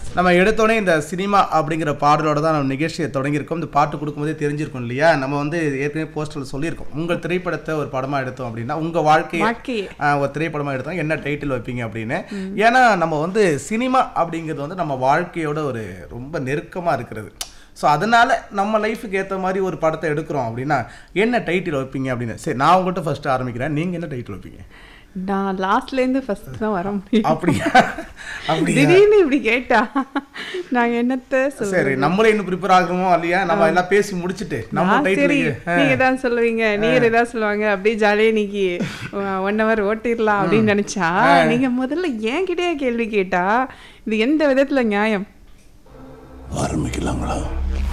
நம்ம எடுத்தோடனே இந்த சினிமா அப்படிங்கிற பாடலோட தான் நம்ம நிகழ்ச்சியை தொடங்கியிருக்கோம் இந்த பாட்டு கொடுக்கும்போதே தெரிஞ்சிருக்கும் இல்லையா நம்ம வந்து ஏற்கனவே போஸ்டரில் சொல்லியிருக்கோம் உங்கள் திரைப்படத்தை ஒரு படமாக எடுத்தோம் அப்படின்னா உங்கள் வாழ்க்கையை வாழ்க்கையே ஆஹ், ஒரு திரைப்படமாக எடுத்தோம் என்ன டைட்டில் வைப்பீங்க அப்படின்னு ஏன்னா நம்ம வந்து சினிமா அப்படிங்கிறது வந்து நம்ம வாழ்க்கையோட ஒரு ரொம்ப நெருக்கமாக இருக்கிறது ஸோ அதனால நம்ம லைஃபுக்கு ஏற்ற மாதிரி ஒரு படத்தை எடுக்கிறோம் அப்படின்னா என்ன டைட்டில் வைப்பீங்க அப்படின்னு சரி நான் உங்கள்கிட்ட ஃபர்ஸ்ட் ஆரம்பிக்கிறேன் நீங்கள் என்ன டைட்டில் வைப்பீங்க நான் லாஸ்ட்ல இருந்து ஃபர்ஸ்ட் தான் வர முடியும் அப்படியா அப்படியா திடீர்னு இப்படி கேட்டா நான் என்னத்த சொல்ல சரி நம்மளே இன்னும் ப்ரிப்பேர் ஆகணுமோ இல்லையா நம்ம எல்லாம் பேசி முடிச்சிட்டு நம்ம நான் சரி டைட்டில் நீங்க தான் சொல்லுவீங்க நீங்க ஏதாவது சொல்லுவாங்க அப்படியே ஜாலியா இன்னைக்கு ஒன் ஹவர் ஓட்டிடலாம் அப்படின்னு நினைச்சா நீங்க முதல்ல என்கிட்டயே கேள்வி கேட்டா இது எந்த விதத்துல நியாயம் ஆரம்பிக்கலாங்களா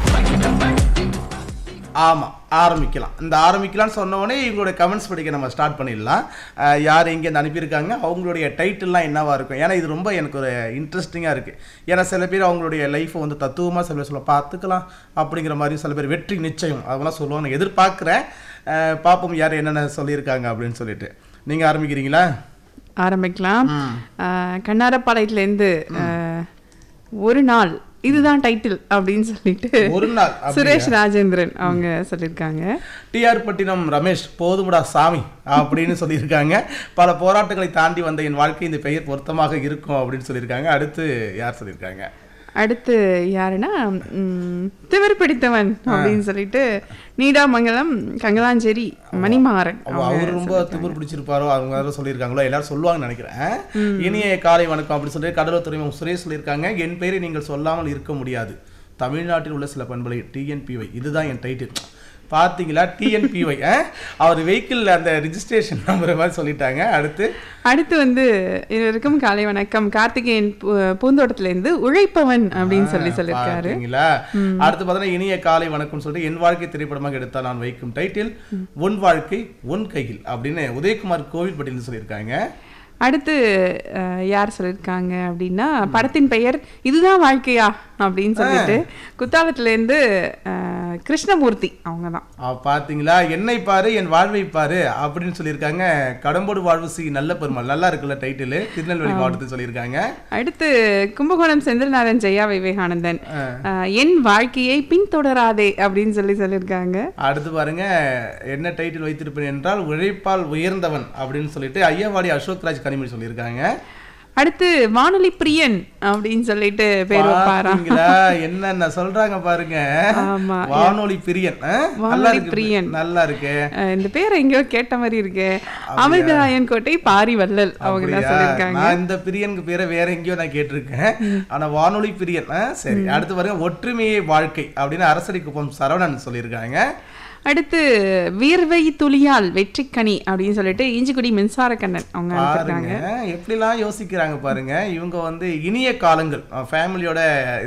ஆமாம் ஆரம்பிக்கலாம் இந்த ஆரம்பிக்கலாம்னு சொன்ன உடனே இவங்களுடைய கமெண்ட்ஸ் படிக்க நம்ம ஸ்டார்ட் பண்ணிடலாம் அஹ் யார் இங்கேருந்து அனுப்பியிருக்காங்க அவங்களுடைய டைட்டில்லாம் என்னவா இருக்கும் ஏன்னா இது ரொம்ப எனக்கு ஒரு இன்ட்ரெஸ்டிங்காக இருக்குது ஏன்னா சில பேர் அவங்களுடைய லைஃப்பை வந்து தத்துவமாக சில பேர் சொல்ல பார்த்துக்கலாம் அப்படிங்கிற மாதிரி சில பேர் வெற்றி நிச்சயம் அதெல்லாம் சொல்லுவாங்க நான் எதிர்பார்க்குறேன் அஹ் பார்ப்போம் யார் என்னென்ன சொல்லியிருக்காங்க அப்படின்னு சொல்லிட்டு நீங்கள் ஆரம்பிக்கிறீங்களா ஆரம்பிக்கலாம் ஆஹ் கண்ணாரப்பாளையத்துலேருந்து ஆஹ், ஒரு நாள் இதுதான் டைட்டில் அப்படின்னு சொல்லிட்டு ஒரு நாள் அப்படியா? சுரேஷ் ராஜேந்திரன் அவங்க சொல்லியிருக்காங்க டிஆர் பட்டினம் ரமேஷ் போதுமுடா சாமி அப்படின்னு சொல்லியிருக்காங்க பல போராட்டங்களை தாண்டி வந்த என் வாழ்க்கை இந்த பெயர் பொருத்தமாக இருக்கும் அப்படின்னு சொல்லியிருக்காங்க அடுத்து யார் சொல்லியிருக்காங்க அடுத்து யாருன்னா ம், திமிர் பிடித்தவன் அப்படின்னு சொல்லிட்டு நீடாமங்கலம் கங்கலாஞ்சேரி மணிமாறன் அவ- அவர் ரொம்ப திமிர் பிடிச்சிருப்பாரோ அவங்க யாரும் சொல்லியிருக்காங்களோ எல்லாரும் சொல்லுவாங்கன்னு நினைக்கிறேன் இனிய காலை வணக்கம் அப்படின்னு சொல்லி கடலூர் துறைமுகம் சுரேஷ் சொல்லியிருக்காங்க என் பெயரை நீங்கள் சொல்லாமல் இருக்க முடியாது தமிழ்நாட்டில் உள்ள சில பண்பலை டிஎன்பிஒய் இதுதான் என் டைட்டில் பார்த்தீங்களா டிஎன்பிஒய் அவர் வெஹிக்கிள் அந்த ரிஜிஸ்ட்ரேஷன் நம்பர் மாதிரி சொல்லிட்டாங்க அடுத்து அடுத்து வந்து இருவருக்கும் காலை வணக்கம் கார்த்திகேயன் பூ- பூந்தோட்டத்திலேருந்து உழைப்பவன் அப்படின்னு சொல்லி சொல்லியிருக்காரு பார்த்தீங்களா அடுத்து பார்த்தீங்கன்னா இனிய காலை வணக்கம் சொல்லிட்டு என் வாழ்க்கை திரைப்படமாக எடுத்தால் நான் வைக்கும் டைட்டில் உன் வாழ்க்கை உன் கையில் அப்படின்னு உதயகுமார் கோவில்பட்டியில் சொல்லியிருக்காங்க அடுத்து அஹ், யார் சொல்லியிருக்காங்க அப்படின்னா படத்தின் பெயர் இதுதான் வாழ்க்கையா அப்படின்னு சொல்லிட்டு குத்தாலத்திலேருந்து அஹ், கிருஷ்ணமூர்த்தி அவங்க தான் ஆ, பாத்தீங்களா என்னை பாரு என் வாழ்வை பாரு அப்படின்னு சொல்லியிருக்காங்க கடம்போடு வாழ்வு சி நல்ல பெருமாள் நல்லா இருக்குல்ல டைட்டில் திருநெல்வேலி மாவட்டத்தில் சொல்லியிருக்காங்க அடுத்து கும்பகோணம் செந்தில்நாதன் ஜெயா விவேகானந்தன் அஹ், என் வாழ்க்கையை பின்தொடராதே அப்படின்னு சொல்லி சொல்லியிருக்காங்க அடுத்து பாருங்க என்ன டைட்டில் வைத்திருப்பேன் என்றால் உழைப்பால் உயர்ந்தவன் அப்படின்னு சொல்லிட்டு ஐயாவாடி அசோக் ராஜ் கனிமொழி சொல்லியிருக்காங்க அடுத்து வானொலி பிரியன் அப்படின்னு சொல்லிட்டு பேர் வைப்பாராம் பாத்தீங்களா என்னென்ன சொல்றாங்க பாருங்க ஆமா. வானொலி பிரியன் ஆ? நல்லா வானொலி இருக்கு பிரியன். நல்லா இருக்கு அஹ், இந்த பேரை எங்கேயோ கேட்ட மாதிரி இருக்கு அமிர்தராயன் கோட்டை பாரி வள்ளல் அவங்க தான் அப்படியா? சொல்லியிருக்காங்க நான் இந்த பிரியனுக்கு பேரை வேற எங்கேயோ நான் கேட்டிருக்கேன் ஆனா வானொலி பிரியன் ஆ, சரி அடுத்து பாருங்க ஒற்றுமையே வாழ்க்கை அப்படின்னு அரசடி குப்பம் சரவணன் சொல்லியிருக்காங்க அடுத்து வியர்வை துளியால் வெற்றிக்கனி அப்படின்னு சொல்லிட்டு இஞ்சிக்குடி மின்சார கண்ணன் அவங்க அனுப்பியிருக்காங்க பாருங்க எப்படிலாம் யோசிக்கிறாங்க பாருங்க இவங்க வந்து இனிய காலங்கள் ஃபேமிலியோட